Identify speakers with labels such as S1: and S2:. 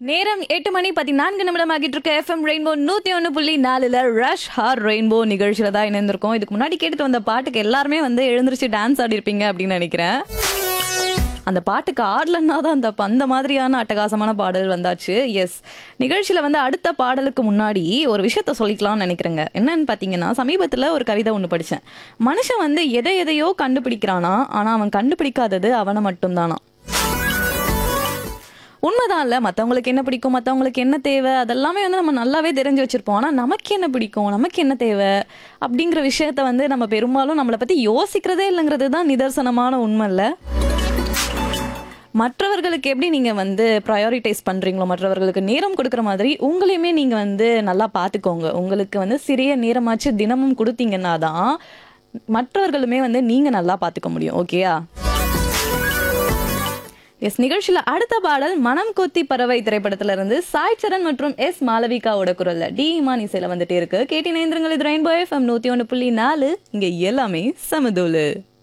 S1: நேரம் எட்டு மணி பதினான்கு நிமிடம் ஆகிட்டு இருக்க எஃப்எம் ரெயின்போ நூத்தி ஒன்று புள்ளி நாலுல ரஷ் ஹார் ரெயின்போ நிகழ்ச்சியில தான் இணைந்திருக்கோம் இதுக்கு முன்னாடி கேட்டுட்டு வந்த பாட்டுக்கு எல்லாருமே வந்து எழுந்திருச்சு டான்ஸ் ஆடி இருப்பீங்க அப்படின்னு நினைக்கிறேன் அந்த பாட்டுக்கு ஆடலன்னா தான் அந்த அந்த மாதிரியான அட்டகாசமான பாடல் வந்தாச்சு எஸ் நிகழ்ச்சியில வந்து அடுத்த பாடலுக்கு முன்னாடி ஒரு விஷயத்த சொல்லிக்கலாம்னு நினைக்கிறேங்க என்னன்னு பார்த்தீங்கன்னா சமீபத்தில் ஒரு கவிதை ஒன்று படித்தேன் மனுஷன் வந்து எதை எதையோ கண்டுபிடிக்கிறானா ஆனால் அவன் கண்டுபிடிக்காதது அவனை மட்டும்தானா உண்மைதான் இல்லை மற்றவங்களுக்கு என்ன பிடிக்கும் மற்றவங்களுக்கு என்ன தேவை அதெல்லாமே வந்து நம்ம நல்லாவே தெரிஞ்சு வச்சிருப்போம் ஆனால் நமக்கு என்ன பிடிக்கும் நமக்கு என்ன தேவை அப்படிங்கிற விஷயத்த வந்து நம்ம பெரும்பாலும் நம்மளை பற்றி யோசிக்கிறதே இல்லைங்கிறது தான் நிதர்சனமான உண்மை இல்லை மற்றவர்களுக்கு எப்படி நீங்கள் வந்து ப்ரையாரிட்டைஸ் பண்ணுறீங்களோ மற்றவர்களுக்கு நேரம் கொடுக்குற மாதிரி உங்களையுமே நீங்கள் வந்து நல்லா பார்த்துக்கோங்க உங்களுக்கு வந்து சிறிய நேரமாச்சு தினமும் கொடுத்தீங்கன்னா தான் மற்றவர்களுமே வந்து நீங்கள் நல்லா பார்த்துக்க முடியும் ஓகேயா எஸ் நிகழ்ச்சியில அடுத்த பாடல் மனம் கொத்தி பறவை திரைப்படத்துல இருந்து சாய் சரண் மற்றும் எஸ் மாளவிகாவோட குரல்ல டி இமான் இசையில வந்துட்டே இருக்கு கேட்டி நேந்திரங்கள் இது ரெயின்போ எஃப்எம் நூத்தி ஒன்று புள்ளி நாலு இங்க எல்லாமே சமதூலு